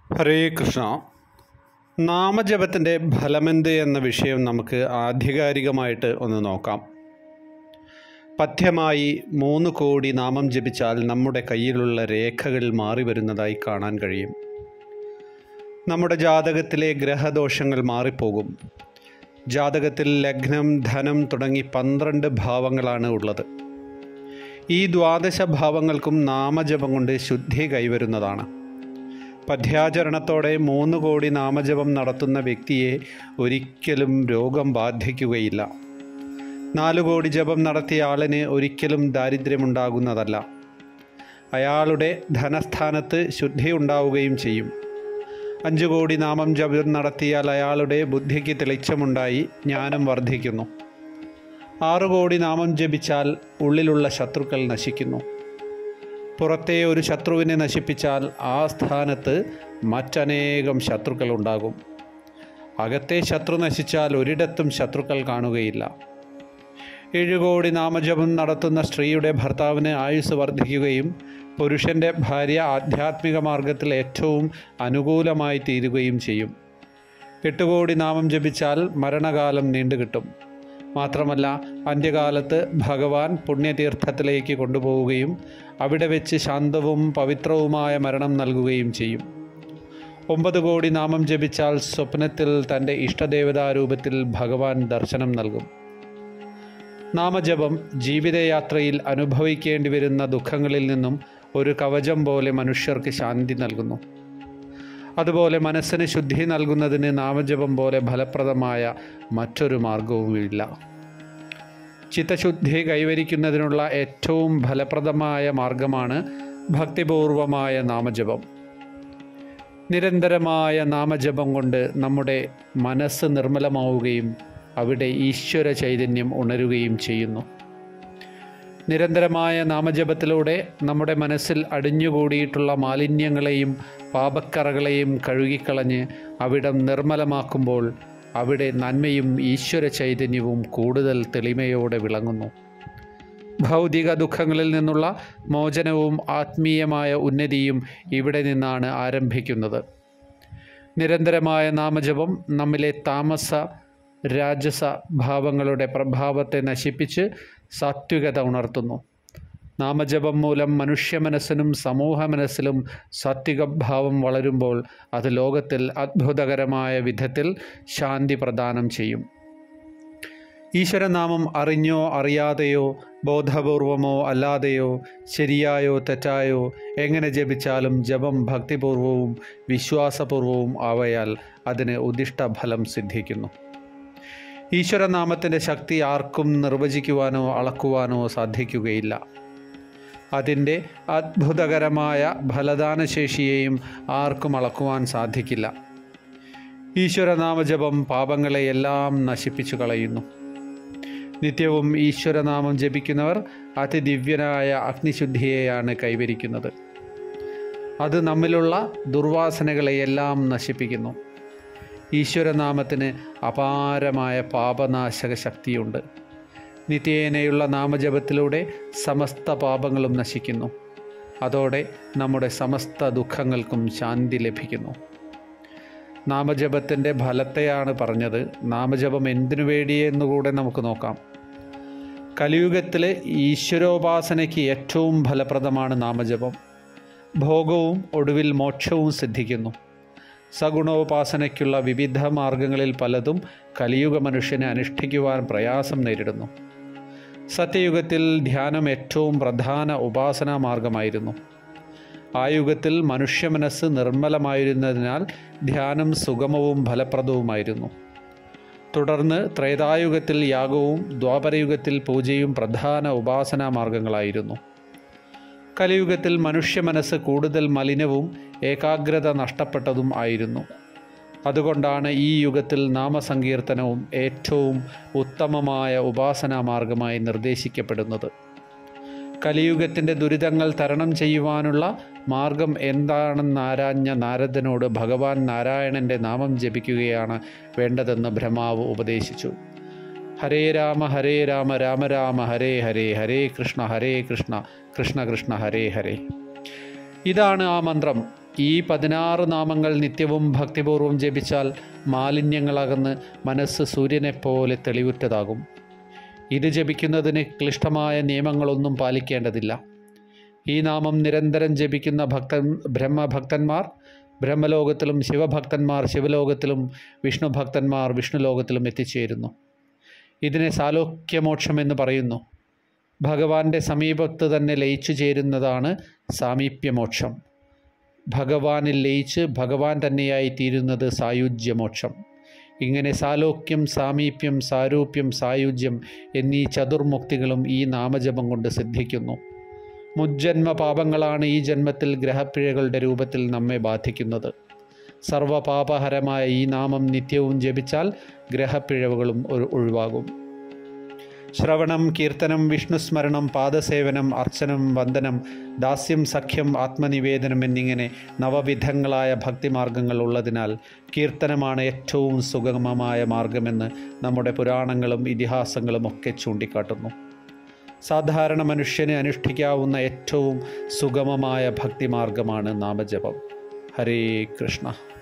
ഹരേ കൃഷ്ണ നാമജപത്തിൻ്റെ ഫലമെന്ത് എന്ന വിഷയം നമുക്ക് ആധികാരികമായിട്ട് ഒന്ന് നോക്കാം പഥ്യമായി മൂന്ന് കോടി നാമം ജപിച്ചാൽ നമ്മുടെ കയ്യിലുള്ള രേഖകൾ മാറി വരുന്നതായി കാണാൻ കഴിയും നമ്മുടെ ജാതകത്തിലെ ഗ്രഹദോഷങ്ങൾ മാറിപ്പോകും ജാതകത്തിൽ ലഗ്നം ധനം തുടങ്ങി പന്ത്രണ്ട് ഭാവങ്ങളാണ് ഉള്ളത് ഈ ദ്വാദശ ഭാവങ്ങൾക്കും നാമജപം കൊണ്ട് ശുദ്ധി കൈവരുന്നതാണ് പഥ്യാചരണത്തോടെ മൂന്ന് കോടി നാമജപം നടത്തുന്ന വ്യക്തിയെ ഒരിക്കലും രോഗം ബാധിക്കുകയില്ല നാലു കോടി ജപം നടത്തിയ ആളിന് ഒരിക്കലും ദാരിദ്ര്യമുണ്ടാകുന്നതല്ല അയാളുടെ ധനസ്ഥാനത്ത് ശുദ്ധി ഉണ്ടാവുകയും ചെയ്യും അഞ്ചു കോടി നാമം ജപം നടത്തിയാൽ അയാളുടെ ബുദ്ധിക്ക് തെളിച്ചമുണ്ടായി ജ്ഞാനം വർദ്ധിക്കുന്നു ആറു കോടി നാമം ജപിച്ചാൽ ഉള്ളിലുള്ള ശത്രുക്കൾ നശിക്കുന്നു പുറത്തെ ഒരു ശത്രുവിനെ നശിപ്പിച്ചാൽ ആ സ്ഥാനത്ത് മറ്റനേകം ശത്രുക്കൾ ഉണ്ടാകും അകത്തെ ശത്രു നശിച്ചാൽ ഒരിടത്തും ശത്രുക്കൾ കാണുകയില്ല ഏഴ് കോടി നാമജപം നടത്തുന്ന സ്ത്രീയുടെ ഭർത്താവിന് ആയുസ് വർദ്ധിക്കുകയും പുരുഷൻ്റെ ഭാര്യ ആധ്യാത്മിക മാർഗത്തിൽ ഏറ്റവും അനുകൂലമായി തീരുകയും ചെയ്യും എട്ട് കോടി നാമം ജപിച്ചാൽ മരണകാലം നീണ്ടുകിട്ടും മാത്രമല്ല അന്ത്യകാലത്ത് ഭഗവാൻ പുണ്യതീർത്ഥത്തിലേക്ക് കൊണ്ടുപോവുകയും അവിടെ വെച്ച് ശാന്തവും പവിത്രവുമായ മരണം നൽകുകയും ചെയ്യും ഒമ്പത് കോടി നാമം ജപിച്ചാൽ സ്വപ്നത്തിൽ തൻ്റെ ഇഷ്ടദേവതാരൂപത്തിൽ ഭഗവാൻ ദർശനം നൽകും നാമജപം ജീവിതയാത്രയിൽ അനുഭവിക്കേണ്ടി വരുന്ന ദുഃഖങ്ങളിൽ നിന്നും ഒരു കവചം പോലെ മനുഷ്യർക്ക് ശാന്തി നൽകുന്നു അതുപോലെ മനസ്സിന് ശുദ്ധി നൽകുന്നതിന് നാമജപം പോലെ ഫലപ്രദമായ മറ്റൊരു മാർഗവുമില്ല ചിത്തശുദ്ധി കൈവരിക്കുന്നതിനുള്ള ഏറ്റവും ഫലപ്രദമായ മാർഗമാണ് ഭക്തിപൂർവമായ നാമജപം നിരന്തരമായ നാമജപം കൊണ്ട് നമ്മുടെ മനസ്സ് നിർമ്മലമാവുകയും അവിടെ ഈശ്വര ചൈതന്യം ഉണരുകയും ചെയ്യുന്നു നിരന്തരമായ നാമജപത്തിലൂടെ നമ്മുടെ മനസ്സിൽ അടിഞ്ഞുകൂടിയിട്ടുള്ള മാലിന്യങ്ങളെയും പാപക്കറകളെയും കഴുകിക്കളഞ്ഞ് അവിടം നിർമ്മലമാക്കുമ്പോൾ അവിടെ നന്മയും ഈശ്വര ചൈതന്യവും കൂടുതൽ തെളിമയോടെ വിളങ്ങുന്നു ഭൗതിക ദുഃഖങ്ങളിൽ നിന്നുള്ള മോചനവും ആത്മീയമായ ഉന്നതിയും ഇവിടെ നിന്നാണ് ആരംഭിക്കുന്നത് നിരന്തരമായ നാമജപം നമ്മിലെ താമസ രാജസ ഭാവങ്ങളുടെ പ്രഭാവത്തെ നശിപ്പിച്ച് സാത്വികത ഉണർത്തുന്നു നാമജപം മൂലം മനുഷ്യ മനസ്സിനും സമൂഹ മനസ്സിലും സാത്വിക ഭാവം വളരുമ്പോൾ അത് ലോകത്തിൽ അത്ഭുതകരമായ വിധത്തിൽ ശാന്തി പ്രദാനം ചെയ്യും ഈശ്വരനാമം അറിഞ്ഞോ അറിയാതെയോ ബോധപൂർവമോ അല്ലാതെയോ ശരിയായോ തെറ്റായോ എങ്ങനെ ജപിച്ചാലും ജപം ഭക്തിപൂർവവും വിശ്വാസപൂർവവും ആവയാൽ അതിന് ഉദിഷ്ട ഫലം സിദ്ധിക്കുന്നു ഈശ്വരനാമത്തിൻ്റെ ശക്തി ആർക്കും നിർവചിക്കുവാനോ അളക്കുവാനോ സാധിക്കുകയില്ല അതിൻ്റെ അത്ഭുതകരമായ ഫലദാനശേഷിയെയും ആർക്കും അളക്കുവാൻ സാധിക്കില്ല ഈശ്വരനാമജപം പാപങ്ങളെയെല്ലാം നശിപ്പിച്ചു കളയുന്നു നിത്യവും ഈശ്വരനാമം ജപിക്കുന്നവർ അതിദിവ്യനായ അഗ്നിശുദ്ധിയെയാണ് കൈവരിക്കുന്നത് അത് നമ്മിലുള്ള ദുർവാസനകളെയെല്ലാം നശിപ്പിക്കുന്നു ഈശ്വരനാമത്തിന് അപാരമായ പാപനാശക ശക്തിയുണ്ട് നിത്യേനയുള്ള നാമജപത്തിലൂടെ സമസ്ത പാപങ്ങളും നശിക്കുന്നു അതോടെ നമ്മുടെ സമസ്ത ദുഃഖങ്ങൾക്കും ശാന്തി ലഭിക്കുന്നു നാമജപത്തിൻ്റെ ഫലത്തെയാണ് പറഞ്ഞത് നാമജപം എന്തിനു വേണ്ടിയെന്നുകൂടെ നമുക്ക് നോക്കാം കലിയുഗത്തിലെ ഈശ്വരോപാസനയ്ക്ക് ഏറ്റവും ഫലപ്രദമാണ് നാമജപം ഭോഗവും ഒടുവിൽ മോക്ഷവും സിദ്ധിക്കുന്നു സഗുണോപാസനയ്ക്കുള്ള വിവിധ മാർഗങ്ങളിൽ പലതും കലിയുഗ മനുഷ്യനെ അനുഷ്ഠിക്കുവാൻ പ്രയാസം നേരിടുന്നു സത്യയുഗത്തിൽ ധ്യാനം ഏറ്റവും പ്രധാന ഉപാസനാ മാർഗമായിരുന്നു ആ യുഗത്തിൽ മനുഷ്യ മനസ്സ് നിർമ്മലമായിരുന്നതിനാൽ ധ്യാനം സുഗമവും ഫലപ്രദവുമായിരുന്നു തുടർന്ന് ത്രേതായുഗത്തിൽ യാഗവും ദ്വാപരയുഗത്തിൽ പൂജയും പ്രധാന ഉപാസനാ മാർഗങ്ങളായിരുന്നു കലിയുഗത്തിൽ മനുഷ്യ മനസ്സ് കൂടുതൽ മലിനവും ഏകാഗ്രത നഷ്ടപ്പെട്ടതും ആയിരുന്നു അതുകൊണ്ടാണ് ഈ യുഗത്തിൽ നാമസങ്കീർത്തനവും ഏറ്റവും ഉത്തമമായ ഉപാസനാ മാർഗമായി നിർദ്ദേശിക്കപ്പെടുന്നത് കലിയുഗത്തിൻ്റെ ദുരിതങ്ങൾ തരണം ചെയ്യുവാനുള്ള മാർഗം എന്താണെന്നാരാഞ്ഞ നാരദനോട് ഭഗവാൻ നാരായണൻ്റെ നാമം ജപിക്കുകയാണ് വേണ്ടതെന്ന് ബ്രഹ്മാവ് ഉപദേശിച്ചു ഹരേ രാമ ഹരേ രാമ രാമ രാമ ഹരേ ഹരേ ഹരേ കൃഷ്ണ ഹരേ കൃഷ്ണ കൃഷ്ണ കൃഷ്ണ ഹരേ ഹരേ ഇതാണ് ആ മന്ത്രം ഈ പതിനാറ് നാമങ്ങൾ നിത്യവും ഭക്തിപൂർവ്വം ജപിച്ചാൽ മാലിന്യങ്ങളകന്ന് മനസ്സ് സൂര്യനെപ്പോലെ തെളിവുറ്റതാകും ഇത് ജപിക്കുന്നതിന് ക്ലിഷ്ടമായ നിയമങ്ങളൊന്നും പാലിക്കേണ്ടതില്ല ഈ നാമം നിരന്തരം ജപിക്കുന്ന ഭക്തൻ ബ്രഹ്മഭക്തന്മാർ ബ്രഹ്മലോകത്തിലും ശിവഭക്തന്മാർ ശിവലോകത്തിലും വിഷ്ണു ഭക്തന്മാർ വിഷ്ണുലോകത്തിലും എത്തിച്ചേരുന്നു ഇതിനെ സാലോക്യമോക്ഷം എന്ന് പറയുന്നു ഭഗവാന്റെ സമീപത്ത് തന്നെ ലയിച്ചു ചേരുന്നതാണ് സാമീപ്യമോക്ഷം ഭഗവാനിൽ ലയിച്ച് ഭഗവാൻ തന്നെയായി തീരുന്നത് സായുജ്യമോക്ഷം ഇങ്ങനെ സാലോക്യം സാമീപ്യം സാരൂപ്യം സായുജ്യം എന്നീ ചതുർമുക്തികളും ഈ നാമജപം കൊണ്ട് സിദ്ധിക്കുന്നു മുജ്ജന്മ പാപങ്ങളാണ് ഈ ജന്മത്തിൽ ഗ്രഹപ്പിഴകളുടെ രൂപത്തിൽ നമ്മെ ബാധിക്കുന്നത് സർവപാപഹരമായ ഈ നാമം നിത്യവും ജപിച്ചാൽ ഗ്രഹപ്പിഴവുകളും ഒരു ഒഴിവാകും ശ്രവണം കീർത്തനം വിഷ്ണുസ്മരണം പാദസേവനം അർച്ചനം വന്ദനം ദാസ്യം സഖ്യം ആത്മനിവേദനം എന്നിങ്ങനെ നവവിധങ്ങളായ ഭക്തിമാർഗങ്ങൾ ഉള്ളതിനാൽ കീർത്തനമാണ് ഏറ്റവും സുഗമമായ മാർഗമെന്ന് നമ്മുടെ പുരാണങ്ങളും ഇതിഹാസങ്ങളും ഒക്കെ ചൂണ്ടിക്കാട്ടുന്നു സാധാരണ മനുഷ്യന് അനുഷ്ഠിക്കാവുന്ന ഏറ്റവും സുഗമമായ ഭക്തിമാർഗമാണ് നാമജപം ഹരേ കൃഷ്ണ